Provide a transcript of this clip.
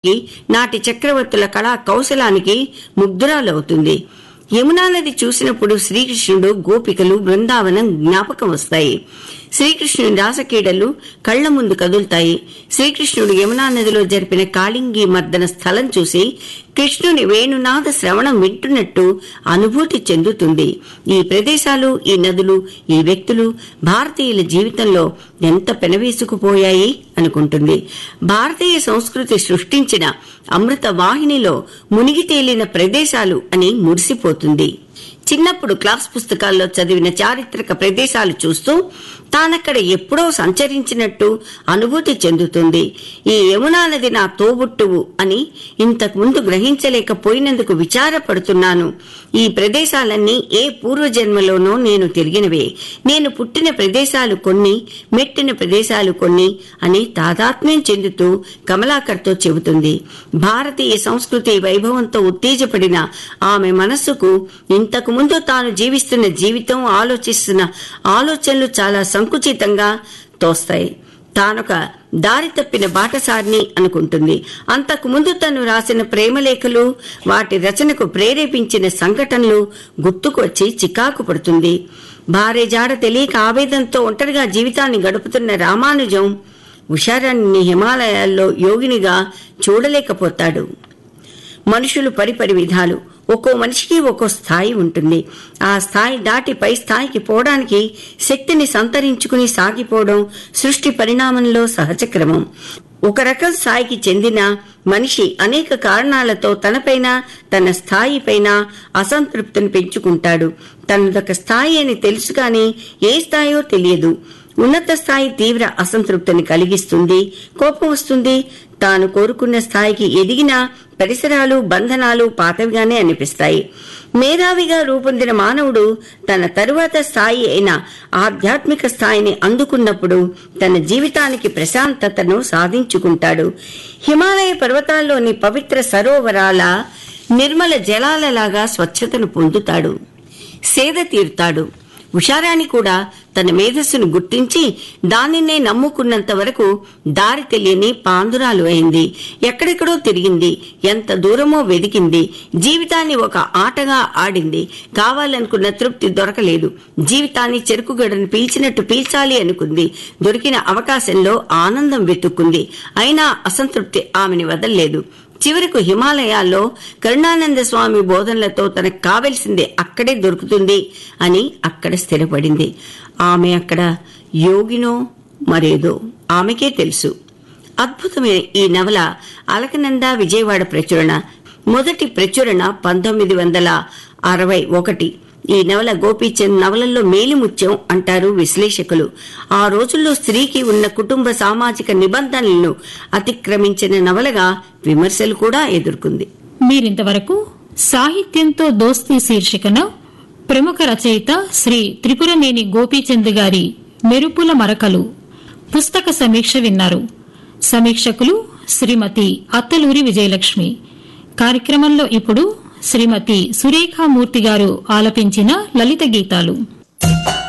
నాటి చక్రవర్తుల కళా కౌశలానికి ముగ్ధురాలవుతుంది యమునా నది చూసినప్పుడు శ్రీకృష్ణుడు గోపికలు బృందావనం జ్ఞాపకం వస్తాయి శ్రీకృష్ణుని రాసక్రీడలు కళ్ల ముందు కదులుతాయి శ్రీకృష్ణుడు యమునా నదిలో జరిపిన కాళింగి మర్దన స్థలం చూసి కృష్ణుని వేణునాద శ్రవణం వింటున్నట్టు అనుభూతి చెందుతుంది ఈ ప్రదేశాలు ఈ నదులు ఈ వ్యక్తులు భారతీయుల జీవితంలో ఎంత పెనవేసుకుపోయాయి అనుకుంటుంది భారతీయ సంస్కృతి సృష్టించిన అమృత వాహినిలో మునిగి తేలిన ప్రదేశాలు అని మురిసిపోతుంది చిన్నప్పుడు క్లాస్ పుస్తకాల్లో చదివిన చారిత్రక ప్రదేశాలు చూస్తూ తానక్కడ ఎప్పుడో సంచరించినట్టు అనుభూతి చెందుతుంది ఈ యమునా నది నా తోబుట్టువు అని ఇంతకు ముందు గ్రహించలేకపోయినందుకు విచారపడుతున్నాను ఈ ప్రదేశాలన్నీ ఏ పూర్వజన్మలోనో నేను తిరిగినవే నేను పుట్టిన ప్రదేశాలు కొన్ని మెట్టిన ప్రదేశాలు కొన్ని అని తాదాత్మ్యం చెందుతూ కమలాకర్తో చెబుతుంది భారతీయ సంస్కృతి వైభవంతో ఉత్తేజపడిన ఆమె మనస్సుకు ఇంతకు ముందు తాను జీవిస్తున్న జీవితం ఆలోచిస్తున్న ఆలోచనలు చాలా సంకుచితంగా తోస్తాయి తానొక దారి తప్పిన బాటసారిని అనుకుంటుంది అంతకు ముందు తను రాసిన ప్రేమలేఖలు వాటి రచనకు ప్రేరేపించిన సంఘటనలు గుర్తుకు వచ్చి చికాకు పడుతుంది భార్య జాడ తెలియక ఆవేదంతో ఒంటరిగా జీవితాన్ని గడుపుతున్న రామానుజం ఉషారాన్ని హిమాలయాల్లో యోగినిగా చూడలేకపోతాడు మనుషులు పరిపరి విధాలు ఒక్కో మనిషికి ఒక్కో స్థాయి ఉంటుంది ఆ స్థాయి దాటి పై స్థాయికి పోవడానికి శక్తిని సంతరించుకుని సాగిపోవడం సృష్టి పరిణామంలో సహజక్రమం ఒక రకం స్థాయికి చెందిన మనిషి అనేక కారణాలతో తనపైన తన స్థాయిపైన అసంతృప్తిని పెంచుకుంటాడు తనదొక స్థాయి అని తెలుసు కానీ ఏ స్థాయో తెలియదు ఉన్నత స్థాయి తీవ్ర అసంతృప్తిని కలిగిస్తుంది కోపం వస్తుంది తాను కోరుకున్న స్థాయికి ఎదిగిన పరిసరాలు బంధనాలు పాతవిగానే అనిపిస్తాయి మేధావిగా రూపొందిన మానవుడు తన తరువాత స్థాయి అయిన ఆధ్యాత్మిక స్థాయిని అందుకున్నప్పుడు తన జీవితానికి ప్రశాంతతను సాధించుకుంటాడు హిమాలయ పర్వతాల్లోని పవిత్ర సరోవరాల నిర్మల జలాలలాగా స్వచ్ఛతను పొందుతాడు సేద తీరుతాడు ఉషారాణి కూడా తన మేధస్సును గుర్తించి దానినే నమ్ముకున్నంత వరకు దారి తెలియని పాందురాలు అయింది ఎక్కడెక్కడో తిరిగింది ఎంత దూరమో వెదికింది జీవితాన్ని ఒక ఆటగా ఆడింది కావాలనుకున్న తృప్తి దొరకలేదు జీవితాన్ని చెరుకుగడను పీల్చినట్టు పీల్చాలి అనుకుంది దొరికిన అవకాశంలో ఆనందం వెతుక్కుంది అయినా అసంతృప్తి ఆమెని వదల్లేదు చివరకు హిమాలయాల్లో కరుణానంద స్వామి బోధనలతో తనకు కావలసిందే అక్కడే దొరుకుతుంది అని అక్కడ స్థిరపడింది ఆమె అక్కడ యోగినో మరేదో ఆమెకే తెలుసు అద్భుతమైన ఈ నవల అలకనంద విజయవాడ ప్రచురణ మొదటి ప్రచురణ పంతొమ్మిది వందల అరవై ఒకటి ఈ నవల గోపీచంద్ నవలల్లో మేలిముత్యం అంటారు విశ్లేషకులు ఆ రోజుల్లో స్త్రీకి ఉన్న కుటుంబ సామాజిక నిబంధనలను అతిక్రమించిన నవలగా విమర్శలు కూడా ఎదుర్కొంది మీరింతవరకు సాహిత్యంతో దోస్తీ శీర్షికన ప్రముఖ రచయిత శ్రీ త్రిపురనేని గోపీచంద్ గారి మెరుపుల మరకలు పుస్తక సమీక్ష విన్నారు సమీక్షకులు శ్రీమతి అత్తలూరి విజయలక్ష్మి కార్యక్రమంలో ఇప్పుడు శ్రీమతి సురేఖామూర్తి గారు ఆలపించిన లలిత గీతాలు